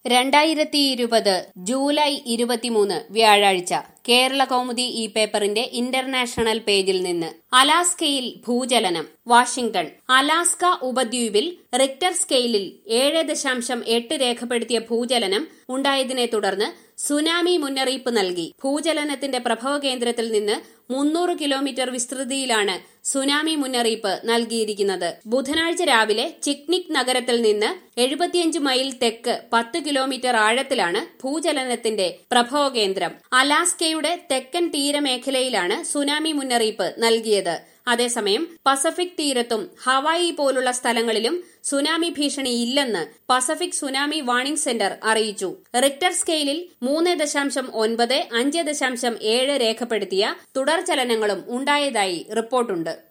രണ്ടായിരത്തി ഇരുപത് ജൂലൈ ഇരുപത്തിമൂന്ന് വ്യാഴാഴ്ച കേരള കൗമുദി ഈ പേപ്പറിന്റെ ഇന്റർനാഷണൽ പേജിൽ നിന്ന് അലാസ്കയിൽ ഭൂചലനം വാഷിംഗ്ടൺ അലാസ്ക ഉപദ്വീപിൽ റിക്ടർ സ്കെയിലിൽ ഏഴ് ദശാംശം എട്ട് രേഖപ്പെടുത്തിയ ഭൂചലനം ഉണ്ടായതിനെ തുടർന്ന് സുനാമി മുന്നറിയിപ്പ് നൽകി ഭൂചലനത്തിന്റെ പ്രഭവ കേന്ദ്രത്തിൽ നിന്ന് മുന്നൂറ് കിലോമീറ്റർ വിസ്തൃതിയിലാണ് സുനാമി മുന്നറിയിപ്പ് നൽകിയിരിക്കുന്നത് ബുധനാഴ്ച രാവിലെ ചിക്നിക് നഗരത്തിൽ നിന്ന് എഴുപത്തിയഞ്ച് മൈൽ തെക്ക് പത്ത് കിലോമീറ്റർ ആഴത്തിലാണ് ഭൂചലനത്തിന്റെ പ്രഭവ കേന്ദ്രം അലാസ്കയുടെ തെക്കൻ തീരമേഖലയിലാണ് സുനാമി മുന്നറിയിപ്പ് നൽകിയത് അതേസമയം പസഫിക് തീരത്തും ഹവായി പോലുള്ള സ്ഥലങ്ങളിലും സുനാമി ഭീഷണി ഇല്ലെന്ന് പസഫിക് സുനാമി വാർണിംഗ് സെന്റർ അറിയിച്ചു റിക്ടർ സ്കെയിലിൽ മൂന്ന് ദശാംശം ഒൻപത് അഞ്ച് ദശാംശം ഏഴ് രേഖപ്പെടുത്തിയ തുടർചലനങ്ങളും ഉണ്ടായതായി റിപ്പോർട്ടുണ്ട്